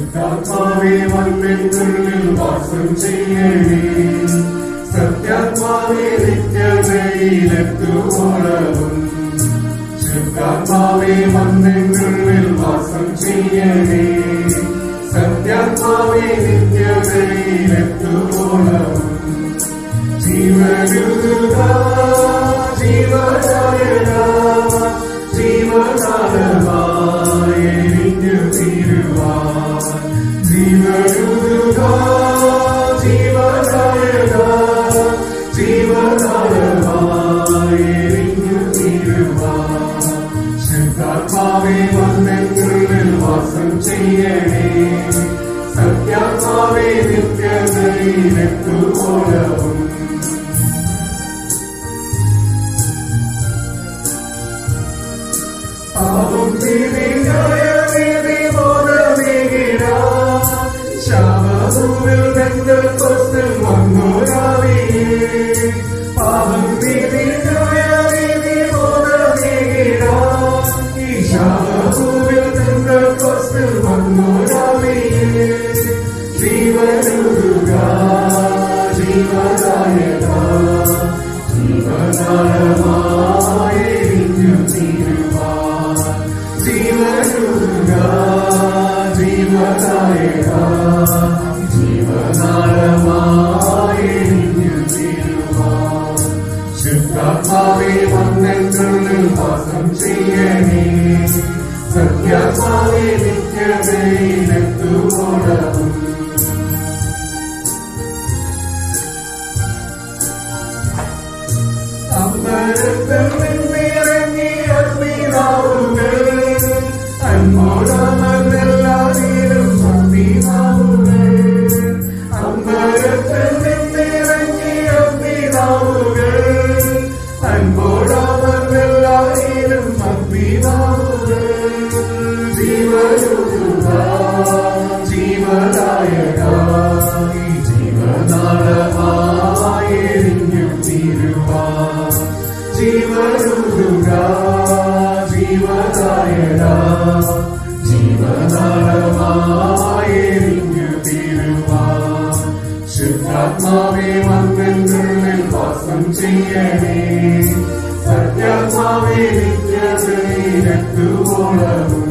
ശുദ്ധാത്മാവേ വന്നെന്നുള്ളിൽ വാസം ചെയ്യണേ സത്യാത്മാവേ നിത്യതയിലെത്തുവോളവും ശുദ്ധാത്മാവേ വന്നെന്നുള്ളിൽ വാസം ചെയ്യണേ സത്യാത്മാവേ നിത്യതയിലെത്തുവോളവും ജീവനുക ജീവനായക ജീവനാളമായിരിഞ്ഞു തീരുവാൻ ജീവനുക ജീവനായക ജീവനാളമായിരിഞ്ഞു തീരുവാൻ ശുദ്ധാത്മാവേ വന്നെന്നുള്ളിൽ വാസം ചെയ്യണേ സത്യാത്മാവേ നിത്യതയിലെത്തുവോളവും പാപം തിരിഞ്ഞായ നീതി ബോധമേകിട ശാപഭൂമിൽ ബന്ധക്കൊസ്തിൽ വന്നോരാവിയേ പാപം തിരിഞ്ഞായ നീതി ബോധമേകിട ഈ ശാപഭൂമിൽ ബന്ധക്കൊസ്തിൽ വന്നോരാവിയേ ജീവനുക ജീവനായക ജീവനാളമായിരിഞ്ഞു തീരുവാൻ ജീവനുക ജീവനായക ജീവനാളമായിരിഞ്ഞു തീരുവാൻ ശുദ്ധാത്മാവേ വന്നെന്നുള്ളിൽ വാസം ചെയ്യണേ സത്യാത്മാവേ നിത്യതയിലെത്തുവോളവും അമ്പരത്തിൽ നിന്നിറങ്ങി അഗ്നിനാവുകൾ അന്മോടമർന്നെല്ലാവരും ഭക്തിനാവുകൾ അമ്പരത്തിൽ നിന്നിറങ്ങി അഗ്നിനാവുകൾ അൻപോടമർന്നെല്ലാവരും ഭക്തിനാവുകൾ ജീവനുക ജീവനായക ജീവനാളമായിരിഞ്ഞു തീരുവാൻ ജീവനുക ജീവനായക ജീവനാളമായിരിഞ്ഞു തീരുവാൻ ശുദ്ധാത്മാവേ വന്നെന്നുള്ളിൽ വാസം ചെയ്യണേ സത്യാത്മാവേ നിത്യതയിലെത്തുവോളവും